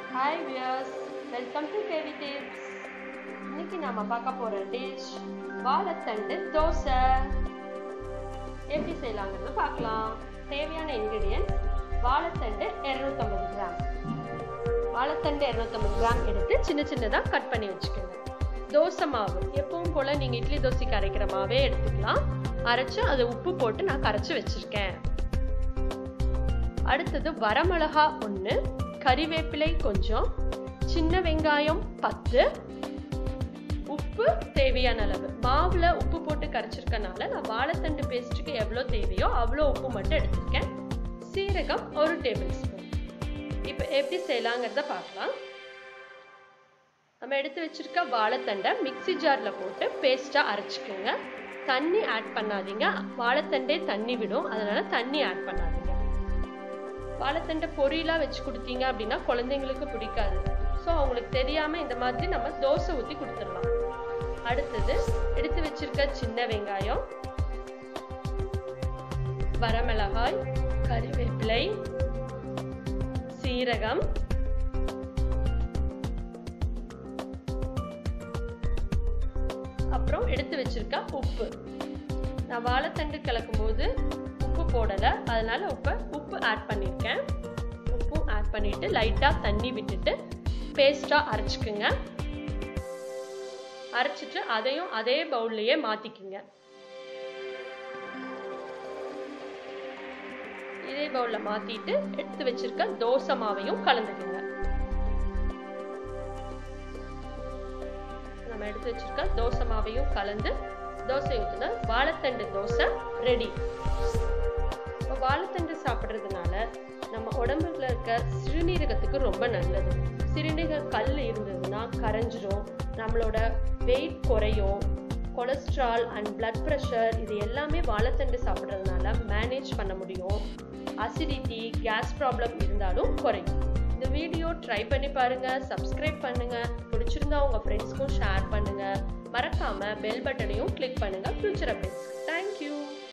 hi viewers welcome to KV tips இன்னைக்கு நாம பார்க்க போற டிஷ் வாழைத்தண்டு தோசை எப்படி செய்யலாங்கிறது பார்க்கலாம் தேவையான இன்கிரியன்ஸ் வாழைத்தண்டு 250 கிராம் வாழைத்தண்டு 250 கிராம் எடுத்து சின்ன சின்னதாக கட் பண்ணி வச்சுக்கோங்க தோசை மாவு எப்பவும் போல நீங்க இட்லி தோசைக்கு அரைக்கிற மாவே எடுத்துக்கலாம் அரைச்சு அதை உப்பு போட்டு நான் கரைச்சு வச்சிருக்கேன் அடுத்தது வரமிளகா ஒன்று கறிவேப்பிலை கொஞ்சம் சின்ன வெங்காயம் பத்து உப்பு தேவையான அளவு மாவில் உப்பு போட்டு கரைச்சிருக்கனால நான் வாழைத்தண்டு பேஸ்ட்டுக்கு எவ்வளோ தேவையோ அவ்வளோ உப்பு மட்டும் எடுத்திருக்கேன் சீரகம் ஒரு டேபிள் ஸ்பூன் இப்போ எப்படி செய்யலாங்கிறத பார்க்கலாம் நம்ம எடுத்து வச்சிருக்க வாழைத்தண்டை மிக்சி ஜாரில் போட்டு பேஸ்ட்டாக அரைச்சிக்கோங்க தண்ணி ஆட் பண்ணாதீங்க வாழைத்தண்டே தண்ணி விடும் அதனால தண்ணி ஆட் பண்ணாதீங்க வாழைத்தண்டை பொரியலாக வச்சு கொடுத்தீங்க அப்படின்னா குழந்தைங்களுக்கு பிடிக்காது ஸோ அவங்களுக்கு தெரியாமல் இந்த மாதிரி நம்ம தோசை ஊற்றி கொடுத்துடலாம் அடுத்தது எடுத்து வச்சிருக்க சின்ன வெங்காயம் வரமிளகாய் கறிவேப்பிலை சீரகம் அப்புறம் எடுத்து வச்சிருக்க உப்பு நான் வாழைத்தண்டு கலக்கும் போது உப்பு போடலை அதனால உப்பை உப்பு ஆட் பண்ணியிருக்கேன் உப்பும் ஆட் பண்ணிட்டு லைட்டாக தண்ணி விட்டுட்டு பேஸ்ட்டாக அரைச்சிக்குங்க அரைச்சிட்டு அதையும் அதே பவுல்லையே மாற்றிக்குங்க இதே பவுலில் மாற்றிட்டு எடுத்து வச்சிருக்க தோசை மாவையும் கலந்துக்குங்க நம்ம எடுத்து வச்சிருக்க தோசை மாவையும் கலந்து தோசை ஊற்றுனா வாழைத்தண்டு தோசை ரெடி இப்போ வாழைத்தண்டு சாப்பிட்றதுனால நம்ம உடம்புல இருக்க சிறுநீரகத்துக்கு ரொம்ப நல்லது சிறுநீரக கல் இருந்ததுன்னா கரைஞ்சிரும் நம்மளோட வெயிட் குறையும் கொலஸ்ட்ரால் அண்ட் பிளட் ப்ரெஷர் இது எல்லாமே வாழைத்தண்டு சாப்பிட்றதுனால மேனேஜ் பண்ண முடியும் அசிடிட்டி கேஸ் ப்ராப்ளம் இருந்தாலும் குறையும் இந்த வீடியோ ட்ரை பண்ணி பாருங்க சப்ஸ்கிரைப் பண்ணுங்க பிடிச்சிருந்தா உங்க ஃப்ரெண்ட்ஸ்க்கும் ஷேர் பண்ணுங்க மறக்காம பெல் பட்டனையும் கிளிக் பண்ணுங்க ஃபியூச்சர் அப்டேட்ஸ் தேங்க்யூ